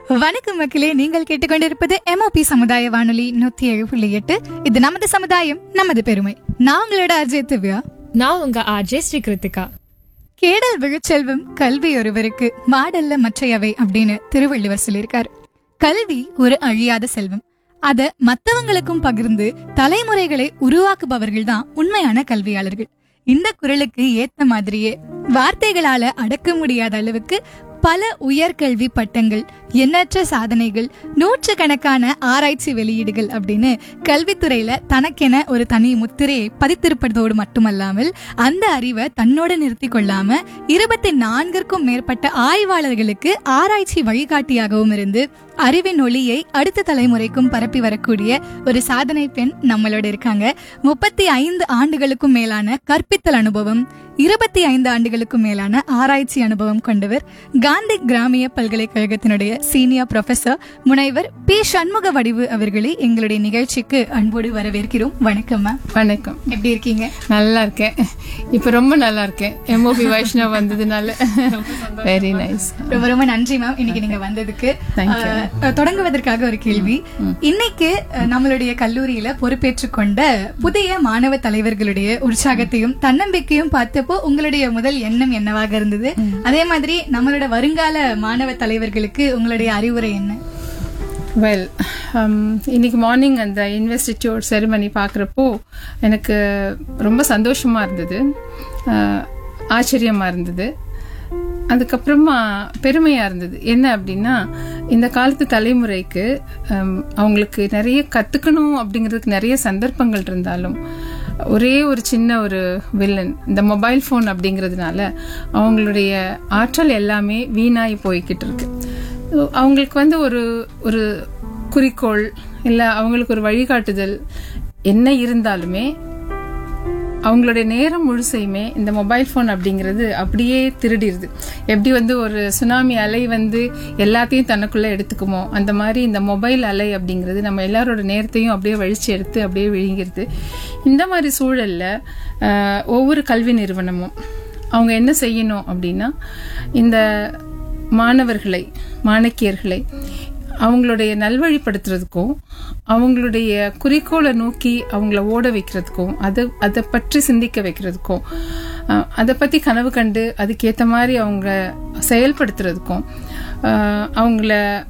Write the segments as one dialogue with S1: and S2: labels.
S1: வணக்கம் மக்களே நீங்கள் கேட்டுக்கொண்டிருப்பது எம்ஓபி சமுதாய வானொலி நூத்தி ஏழு புள்ளி எட்டு இது நமது சமுதாயம் நமது பெருமை நான் உங்களோட அஜய் திவ்யா
S2: நான் உங்க ஆர்ஜே ஸ்ரீ கிருத்திகா
S1: கேடல் விழுச்செல்வம் கல்வி ஒருவருக்கு மாடல்ல மற்றையவை அப்படின்னு திருவள்ளுவர் சொல்லியிருக்காரு கல்வி ஒரு அழியாத செல்வம் அத மத்தவங்களுக்கும் பகிர்ந்து தலைமுறைகளை உருவாக்குபவர்கள் தான் உண்மையான கல்வியாளர்கள் இந்த குரலுக்கு ஏத்த மாதிரியே வார்த்தைகளால அடக்க முடியாத அளவுக்கு பல உயர்கல்வி பட்டங்கள் எண்ணற்ற சாதனைகள் நூற்றுக்கணக்கான ஆராய்ச்சி வெளியீடுகள் அப்படின்னு கல்வித்துறையில தனக்கென ஒரு தனி முத்திரையை பதித்திருப்பதோடு மட்டுமல்லாமல் அந்த அறிவை தன்னோடு நிறுத்தி கொள்ளாம இருபத்தி நான்கிற்கும் மேற்பட்ட ஆய்வாளர்களுக்கு ஆராய்ச்சி வழிகாட்டியாகவும் இருந்து அறிவின் ஒளியை அடுத்த தலைமுறைக்கும் பரப்பி வரக்கூடிய ஒரு சாதனை பெண் நம்மளோட இருக்காங்க முப்பத்தி ஐந்து ஆண்டுகளுக்கும் மேலான கற்பித்தல் அனுபவம் இருபத்தி ஐந்து ஆண்டுகளுக்கும் மேலான ஆராய்ச்சி அனுபவம் கொண்டவர் காந்தி கிராமிய பல்கலைக்கழகத்தினுடைய சீனியர் ப்ரொஃபசர் முனைவர் பி சண்முக வடிவு அவர்களை எங்களுடைய நிகழ்ச்சிக்கு அன்போடு வரவேற்கிறோம் வணக்கம் மேம்
S3: வணக்கம்
S1: எப்படி இருக்கீங்க
S3: நல்லா இருக்கேன் இப்போ ரொம்ப நல்லா இருக்கேன் எம்ஓபி வைஷ்ணவ் வந்ததுனால வெரி நைஸ்
S1: ரொம்ப ரொம்ப நன்றி மேம் இன்னைக்கு நீங்க வந்ததுக்கு
S3: Thank you.
S1: அஹ், தொடங்குவதற்காக ஒரு கேள்வி இன்னைக்கு அஹ், நம்மளுடைய கல்லூரியில பொறுப்பேற்றுக் கொண்ட புதிய மாணவ தலைவர்களுடைய உற்சாகத்தையும் தன்னம்பிக்கையும் பார்த்தப்போ உங்களுடைய முதல் எண்ணம் என்னவாக இருந்தது அதே மாதிரி நம்மளோட வருங்கால மாணவ தலைவர்களுக்கு உங்களுடைய அறிவுரை என்ன
S3: வெல் இன்னைக்கு மார்னிங் அந்த இன்வெஸ்டிடியூட் செரிமனி பார்க்குறப்போ எனக்கு ரொம்ப சந்தோஷமா இருந்தது அஹ், ஆச்சரியமா இருந்தது அதுக்கப்புறமா பெருமையா இருந்தது என்ன அப்படின்னா இந்த காலத்து தலைமுறைக்கு ஹம், அவங்களுக்கு நிறைய கத்துக்கணும் அப்படிங்கிறதுக்கு நிறைய சந்தர்ப்பங்கள் இருந்தாலும் ஒரே ஒரு சின்ன ஒரு வில்லன் இந்த மொபைல் ஃபோன் அப்படிங்கிறதுனால அவங்களுடைய ஆற்றல் எல்லாமே வீணாகி போய்கிட்டு இருக்கு அவங்களுக்கு வந்து ஒரு ஒரு குறிக்கோள் இல்லை அவங்களுக்கு ஒரு வழிகாட்டுதல் என்ன இருந்தாலுமே அவங்களுடைய நேரம் முழுசையுமே இந்த மொபைல் ஃபோன் அப்படிங்கிறது அப்படியே திருடிடுது எப்படி வந்து ஒரு சுனாமி அலை வந்து எல்லாத்தையும் தனக்குள்ள எடுத்துக்குமோ அந்த மாதிரி இந்த மொபைல் அலை அப்படிங்கிறது நம்ம எல்லாரோட நேரத்தையும் அப்படியே வழிச்சு எடுத்து அப்படியே விழுங்கிருது இந்த மாதிரி சூழல்ல ஆஹ், ஒவ்வொரு கல்வி நிறுவனமும் அவங்க என்ன செய்யணும் அப்படின்னா இந்த மாணவர்களை மாணக்கியர்களை அவங்களுடைய நல்வழிப்படுத்துறதுக்கும் அவங்களுடைய குறிக்கோளை நோக்கி அவங்கள ஓட வைக்கிறதுக்கும் அதை அதை பற்றி சிந்திக்க வைக்கிறதுக்கும் அஹ், அதை பற்றி கனவு கண்டு அதுக்கேற்ற மாதிரி அவங்க செயல்படுத்துறதுக்கும் அஹ், அவங்கள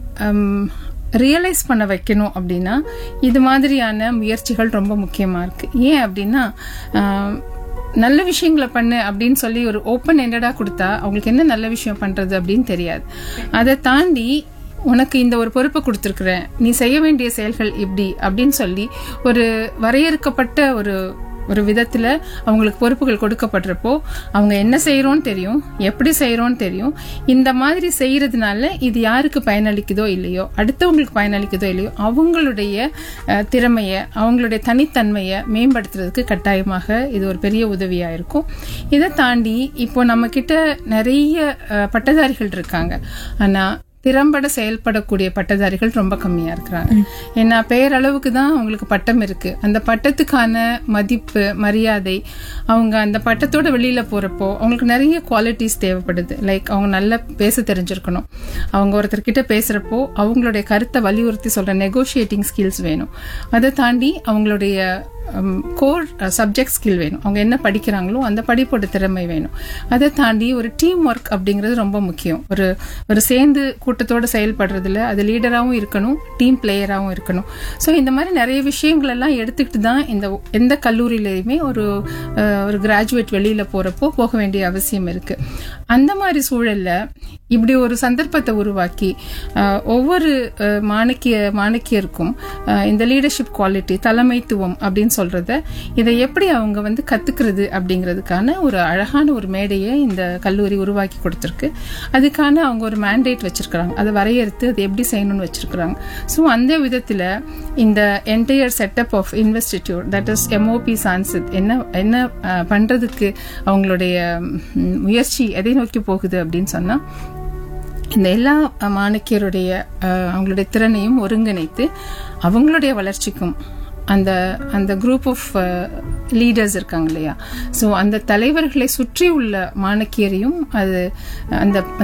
S3: ரியலைஸ் பண்ண வைக்கணும் அப்படின்னா இது மாதிரியான முயற்சிகள் ரொம்ப முக்கியமாக இருக்குது ஏன் அப்படின்னா அஹ், நல்ல விஷயங்களை பண்ணு அப்படின்னு சொல்லி ஒரு ஓப்பன் எண்டடா கொடுத்தா அவங்களுக்கு என்ன நல்ல விஷயம் பண்றது அப்படின்னு தெரியாது அதை தாண்டி உனக்கு இந்த ஒரு பொறுப்பை கொடுத்துருக்குறேன் நீ செய்ய வேண்டிய செயல்கள் இப்படி அப்படின்னு சொல்லி ஒரு வரையறுக்கப்பட்ட ஒரு ஒரு விதத்துல அவங்களுக்கு பொறுப்புகள் கொடுக்கப்படுறப்போ அவங்க என்ன செய்யறோம்னு தெரியும் எப்படி செய்யறோம்னு தெரியும் இந்த மாதிரி செய்யறதுனால இது யாருக்கு பயனளிக்குதோ இல்லையோ அடுத்தவங்களுக்கு பயனளிக்குதோ இல்லையோ அவங்களுடைய அஹ், திறமைய அவங்களுடைய தனித்தன்மையை மேம்படுத்துறதுக்கு கட்டாயமாக இது ஒரு பெரிய உதவியா இருக்கும் இதை தாண்டி இப்போ நம்ம கிட்ட நிறைய அஹ், பட்டதாரிகள் இருக்காங்க ஆனா திறம்பட செயல்படக்கூடிய பட்டதாரிகள் ரொம்ப கம்மியா இருக்கிறாங்க ஏன்னா பெயரளவுக்கு தான் அவங்களுக்கு பட்டம் இருக்கு அந்த பட்டத்துக்கான மதிப்பு மரியாதை அவங்க அந்த பட்டத்தோட வெளியில போறப்போ அவங்களுக்கு நிறைய குவாலிட்டிஸ் தேவைப்படுது லைக் அவங்க நல்லா பேச தெரிஞ்சிருக்கணும் அவங்க ஒருத்தர்கிட்ட பேசுறப்போ அவங்களுடைய கருத்தை வலியுறுத்தி சொல்ற நெகோஷியேட்டிங் ஸ்கில்ஸ் வேணும் அதை தாண்டி அவங்களுடைய கோர் சப்ஜெக்ட் ஸ்கில் வேணும் அவங்க என்ன படிக்கிறாங்களோ அந்த படிப்போட திறமை வேணும் அதை தாண்டி ஒரு டீம் ஒர்க் அப்படிங்கிறது ரொம்ப முக்கியம் ஒரு ஒரு சேர்ந்து கூட்டத்தோட செயல்படுறதுல அது லீடராகவும் இருக்கணும் டீம் பிளேயராகவும் இருக்கணும் ஸோ இந்த மாதிரி நிறைய விஷயங்கள் எல்லாம் எடுத்துக்கிட்டு தான் இந்த எந்த கல்லூரியிலையுமே ஒரு அஹ், ஒரு கிராஜுவேட் வெளியில போறப்போ போக வேண்டிய அவசியம் இருக்கு அந்த மாதிரி சூழல்ல இப்படி ஒரு சந்தர்ப்பத்தை உருவாக்கி அஹ், ஒவ்வொரு அஹ், மாணக்கிய மாணக்கியருக்கும் அஹ், இந்த லீடர்ஷிப் குவாலிட்டி தலைமைத்துவம் அப்படின்னு சொல்றத இதை எப்படி அவங்க வந்து கத்துக்கிறது அப்படிங்கிறதுக்கான ஒரு அழகான ஒரு மேடையை இந்த கல்லூரி உருவாக்கி கொடுத்துருக்கு அதுக்கான அவங்க ஒரு மேண்டேட் வச்சிருக்கிறாங்க அதை வரையறுத்து அது எப்படி செய்யணும்னு வச்சிருக்கிறாங்க ஸோ அந்த விதத்துல இந்த entire setup of institute that is MOP சான்சத் என்ன என்ன அஹ், பண்றதுக்கு அவங்களுடைய ம், முயற்சி எதை நோக்கி போகுது அப்படின்னு சொன்னா இந்த எல்லா மாணக்கியருடைய அஹ், அவங்களுடைய திறனையும் ஒருங்கிணைத்து அவங்களுடைய வளர்ச்சிக்கும் அந்த அந்த குரூப் ஆஃப் லீடர்ஸ் இருக்காங்க இல்லையா ஸோ அந்த தலைவர்களை சுற்றி உள்ள மாணக்கியரையும் அது அந்த